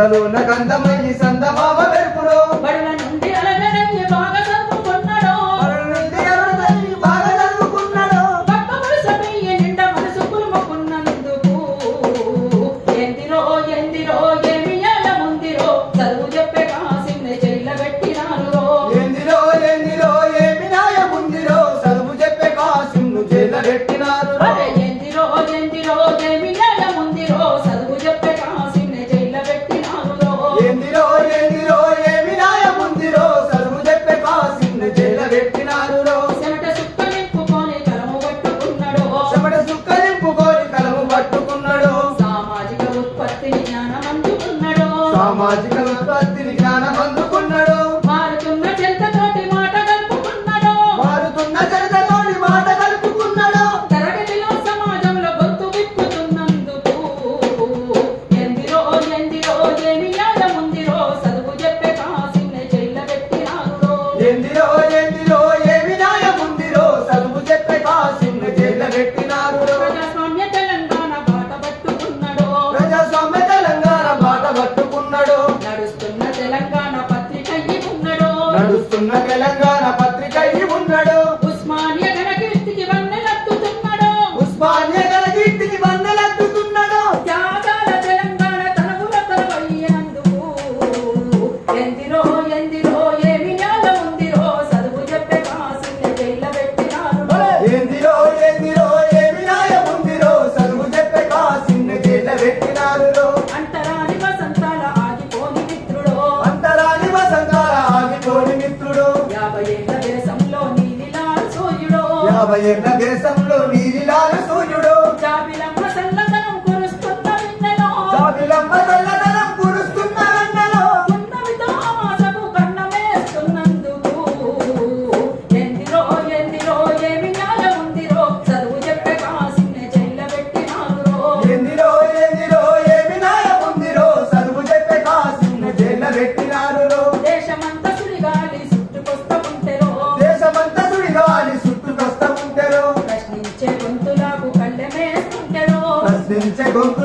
అంతలోన గంధమయ్యి సందమామ వెరుపులో బడుల నుండి అలగనయ్యి బాగా చదువుకున్నాడు మరణింది ఎవరిదై బాగా చదువుకున్నాడు పక్క వరుస పెయ్యి నిండా మనసు కులుముకున్నందుకు ఎందిరో ఎందిరో ఏమి ఏల ముందిరో చదువు చెప్పే కాసిన్న జైల పెట్టినారు ఎందిరో ఎందిరో ఏమి న్యాయముందిరో చదువు చెప్పే కాసింను జైలు పెట్టినారు అరే ఎందిరో ఎందిరో ఏమి ఏల ముందిరో చదువు చెప్పే కాసిన్న జైల పెట్టినారు ఎందిరో ఎందిరో ఏమి న్యాయముందిరో చదువు చెప్పే కాసింను జైలు పెట్టినారు చెమట సుక్క నింపుకొని కలము పట్టుకున్నాడు చెమట సుక్క నింపుకొని కలము పట్టుకున్నాడు సామాజిక ఉత్పత్తిని జ్ఞానం అందుకున్నాడు సామాజిక ఉత్పత్తిని జ్ఞానం అందుకున్నాడు మారుతున్న చెంతతోటి మాట కలుపుకున్నాడు మారుతున్న చరితలోని మాట కలుపుకున్నాడు తరగతిలో సమాజంలో గొంతు విప్పుతున్నందుకు ఎందిరో ఎందిరో ఏమి యాదముందిరో చదువు చెప్పే కాసిన్న జైల పెట్టినారు ఎందిరో ఎందిరో ఏమి న్యాయముందిరో చదువు చెప్పే కాసింను జైలు పెట్టినారు ప్రజాస్వామ్య తెలంగాణ బాట పట్టుకున్నాడు ప్రజాస్వామ్య తెలంగాణ బాట పట్టుకున్నాడు నడుస్తున్న తెలంగాణ పత్రిక ఉన్నాడు నడుస్తున్న తెలంగాణ పత్రిక ఇవి ఉన్నాడు ఉస్మానియా ఘనకీర్తికి వన్నెలత్తుతున్నాడు ఉస్మానియా గల కీర్తికి వందలెత్తుతున్నాడు త్యాగాల తెలంగాణ తనకుల తలవయ్యేందుకు ఎందిరో ఎందిరో ఏమి న్యాయం ఉందిరో చదువు చెప్పే కాసిన్న జైల పెట్టినారు ఎందిరో ఎందిరో ఏమి న్యాయముందిరో చదువు చెప్పే కాసింను జైలు పెట్టినారు అంటరాని వసంతాల ఆగిపోని మిత్రుడో అంతరాని వసంతాల ఆగిపోని మిత్రుడు యాభై ఏళ్ల దేశంలో నీలిలా సూర్యుడో యాభై ఏళ్ళ దేశంలో నీలిలాల సూర్యుడు జాబిలమ్మ సల్లదనం కురుస్తున్న విన్నెలో జాబిలమ్మ చల్లదనం కురుస్తున్న వెన్నెలో ఉన్నవితో ఆశకు కన్నమేస్తున్నందుకు ఎందిరో ఎందిరో ఏమి న్యాయం ఉందిరో చదువు చెప్పే కాసిన్న జైల పెట్టినారు ఎందిరో ఎందిరో ఏమి న్యాయముందిరో చదువు చెప్పే కాసింను జైలు పెట్టినారు దేశమంతా సుడిగాలి చుట్టుకొస్తా ఉంటెరో దేశమంతా సుడిగాలి చుట్టుకొస్తా ఉంటారు ప్రశ్నించే గొంతులకు కళ్ళెమేస్తుంటెరో ప్రశ్నించే గొంతు